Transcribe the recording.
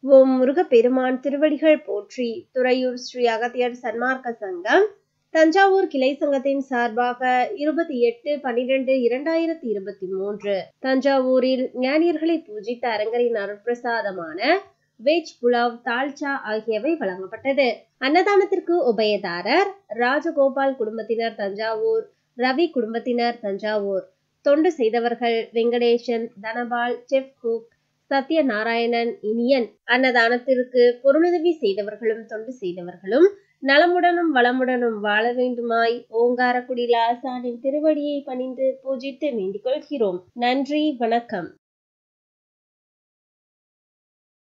ஓம் முருகப்பெருமான் திருவடிகள் போற்றி துறையூர் ஸ்ரீ அகத்தியர் சன்மார்க்க சங்கம் தஞ்சாவூர் கிளை சங்கத்தின் சார்பாக இருபத்தி எட்டு பனிரெண்டு இரண்டாயிரத்தி இருபத்தி மூன்று தஞ்சாவூரில் ஞானியர்களை பூஜித்த அரங்கரின் அருட்பிரசாதமான வெஜ் புலாவ் தால்ச்சா ஆகியவை வழங்கப்பட்டது அன்னதானத்திற்கு உபயதாரர் ராஜகோபால் குடும்பத்தினர் தஞ்சாவூர் ரவி குடும்பத்தினர் தஞ்சாவூர் தொண்டு செய்தவர்கள் வெங்கடேசன் தனபால் செஃப் குக் சத்யநாராயணன் இனியன் அன்னதானத்திற்கு பொருளுதவி செய்தவர்களும் தொண்டு செய்தவர்களும் நலமுடனும் வளமுடனும் வாழ வேண்டுமாய் ஓங்காரக்குடி லாசானின் திருவடியை பணிந்து பூஜித்து வேண்டிக் கொள்கிறோம் நன்றி வணக்கம்